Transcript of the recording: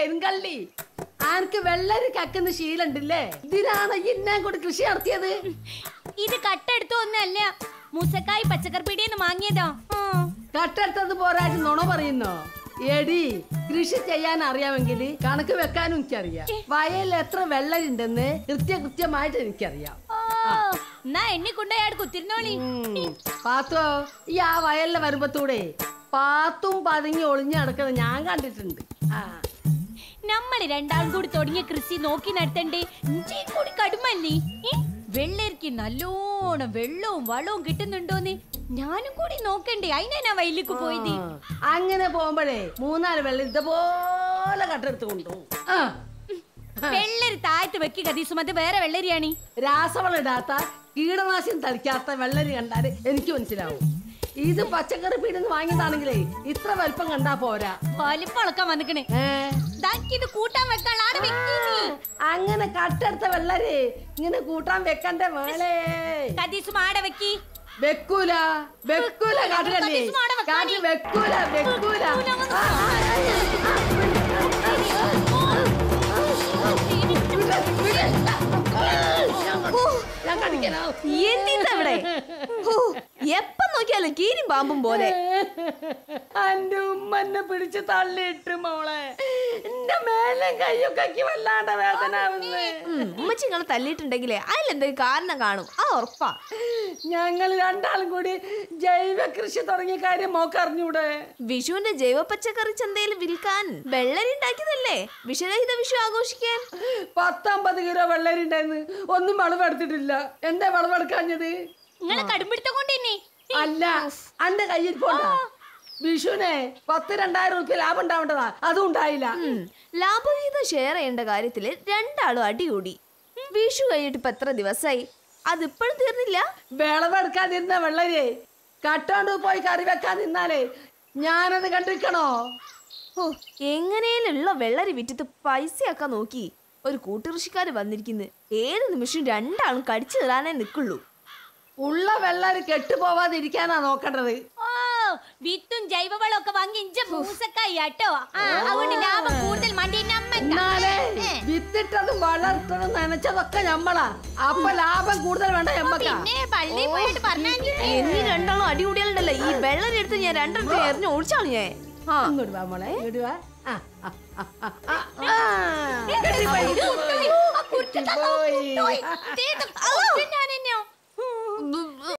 പെരുങ്കള്ളി ആർക്ക് വെള്ളരി കക്കുന്ന ശീലണ്ടില്ലേ ഇതിനാണ് ഇന്നേം കൂടി കൃഷി നടത്തിയത് ഇത് കട്ടെടുത്തോ ഒന്നല്ല മുസക്കായി പച്ചക്കറിപ്പീടിയെന്ന് വാങ്ങിയതോ ആ. കട്ടെടുത്തത് പോരായിട്ട് നുണ പറയുന്നോ എടി കൃഷി ചെയ്യാൻ അറിയാമെങ്കിൽ കണക്ക് വെക്കാനും എനിക്കറിയാം വയലിൽ എത്ര വെള്ളരി ഉണ്ടെന്ന് കൃത്യ കൃത്യമായിട്ട് എനിക്കറിയാം ഓ എന്നാ എന്നെ കൊണ്ടുപോയാട് കുത്തിരുന്നോളി ഉം. പാത്തോ ഈ ആ വയലിലെ വരുമ്പത്തൂടെ പാത്തും പതുങ്ങി ഒളിഞ്ഞു നടക്കുന്നത് ഞാൻ കണ്ടിട്ടുണ്ട് ആ നമ്മള് രണ്ടാളും കൂടി തുടങ്ങിയ കൃഷി നോക്കി നടത്തണ്ടേ ഇഞ്ചി കൂടി കടുമല്ലേ ഏ? വെള്ളരിക്ക് നല്ലോണം വെള്ളവും വളവും കിട്ടുന്നുണ്ടോന്ന് ഞാനും കൂടി നോക്കണ്ടേ അതിനാ ഞാൻ വയലിലേക്ക് പോയത് ആ. അങ്ങനെ പോകുമ്പോഴേ മൂന്നാല് വെള്ളം ഇതുപോലെ കട്ടെടുത്ത് കൊണ്ടുപോകും ആ വെള്ളരി താഴത്ത് വെക്കി കതീസും അത് വേറെ വെള്ളരിയാണ് രാസവളം ഇടാത്ത കീടനാശിനി തളിക്കാത്ത വെള്ളരി കണ്ടാല് എനിക്ക് മനസ്സിലാവും ഇത് പച്ചക്കറി പീടിന്ന് വാങ്ങിയതാണെങ്കിലേ ഇത്ര വലിപ്പം കണ്ടാ പോരാ വലിപ്പളക്കാൻ വന്നിക്കണേ ഏ ഇത് കൂട്ടാൻ വെക്കാൻ ആടെ വെക്കീനി അങ്ങനെ കട്ടെടുത്ത വെള്ളരി ഇങ്ങനെ കൂട്ടാൻ വെക്കണ്ടേ മേളേ കതീസും ആടെ വെക്കി വെക്കൂല വെക്കൂല കാട്ടിലല്ലേ കടീസ് മാടെ വെക്കാടി. കാട്ടിൽ വെക്കൂല വെക്കൂല ആ, ആ, ആ, ആ, വിട്, വിട്. ഞാൻ കടിക്കണോ എന്തിനാ ഇവിടെ ഹോ, എപ്പം നോക്കിയാലും കീരിയും പാമ്പും പോലെ എന്റെ ഉമ്മ എന്നെ പിടിച്ച് തള്ളിയിട്ട് മോളെ എന്റെ മേലെ കയ്യൊക്കെ വല്ലാണ്ട വേദന ആവുന്നു. ഉം, ഉമ്മച്ചി നിങ്ങളെ തല്ലിയിട്ടുണ്ടെങ്കിലേ അതിലെന്തെങ്കിലും കാരണം കാണും അത് ഉറപ്പാ ഞങ്ങൾ രണ്ടാളും കൂടി ജൈവ കൃഷി തുടങ്ങിയ കാര്യം മോക്ക് അറിഞ്ഞൂടെ വിഷുവിന്റെ ജൈവ പച്ചക്കറി ചന്തയിൽ വിൽക്കാൻ വെള്ളരി ഉണ്ടാക്കിയതല്ലേ വിഷരഹിത വിഷു ആഘോഷിക്കാൻ പത്തൊമ്പത് കിലോ വെള്ളരി ഉണ്ടായിരുന്നു ഒന്നും വിളവെടുത്തിട്ടില്ല എന്താ വിളവെടുക്കാഞ്ഞത് നിങ്ങളെ കടുംപിടുത്തം കൊണ്ട് തന്നെ അല്ല അന്റെ കയ്യിൽ പോണ്ട വിഷുവിനെ പത്ത് രണ്ടായിരം റുപ്യ ലാഭം ഉണ്ടാവേണ്ടതാ അതും ഉണ്ടായില്ല ഉം, ലാഭവിഹിതം ഷെയർ ചെയ്യേണ്ട കാര്യത്തില് രണ്ടാളും അടികൂടി വിഷു കഴിഞ്ഞിട്ട് ഇപ്പൊ എത്ര ദിവസമായി അതിപ്പോഴും തീർന്നില്ല വിളവെടുക്കാതിരുന്ന വെള്ളരി കട്ടോണ്ട് പോയി കറി വെക്കാൻ നിന്നാലേ ഞാനത് കണ്ടിരിക്കണോ ഓ എങ്ങനെയുള്ള വെള്ളരി വിറ്റിട്ട് പൈസയാക്കാൻ നോക്കി ഒരു കൂട്ടുകൃഷിക്കാര് വന്നിരിക്കുന്നു ഏത് നിമിഷം രണ്ടാളും കടിച്ചു കയറാനേ നിക്കുള്ളൂ ഉള്ള വെള്ളരി കെട്ടുപോവാതിരിക്കാനാ നോക്കേണ്ടത് ഓ വിത്തും ജൈവവളം ഒക്കെ വാങ്ങി ഇഞ്ച മൂസക്കായി ആട്ടോ ആ, അതുകൊണ്ട് ലാഭം കൂടുതൽ മണ്ടി എന്നാലേ വിത്തിട്ടതും വളർത്തതും നനച്ചതൊക്കെ ഞമ്മളാ അപ്പൊ ലാഭം കൂടുതൽ വേണ്ട ഞമ്മക്കാ പിന്നെ പള്ളിയിൽ പോയിട്ട് പറഞ്ഞാൽ എന്നീ രണ്ടാളും അടികൂടിയാലുണ്ടല്ലോ ഈ വെള്ളരി എടുത്ത് ഞാൻ രണ്ടെണ്ണം എറിഞ്ഞു ഓടിച്ചാണ് ഞാൻ ആ ഇങ്ങോട്ട് വാ മോളെ ഇങ്ങോട്ട് വാ ആ, ആ, ആ, ആ, ആ, ആ. കെട്ടിപ്പോയി. കെട്ടിപ്പോയി. ഔ,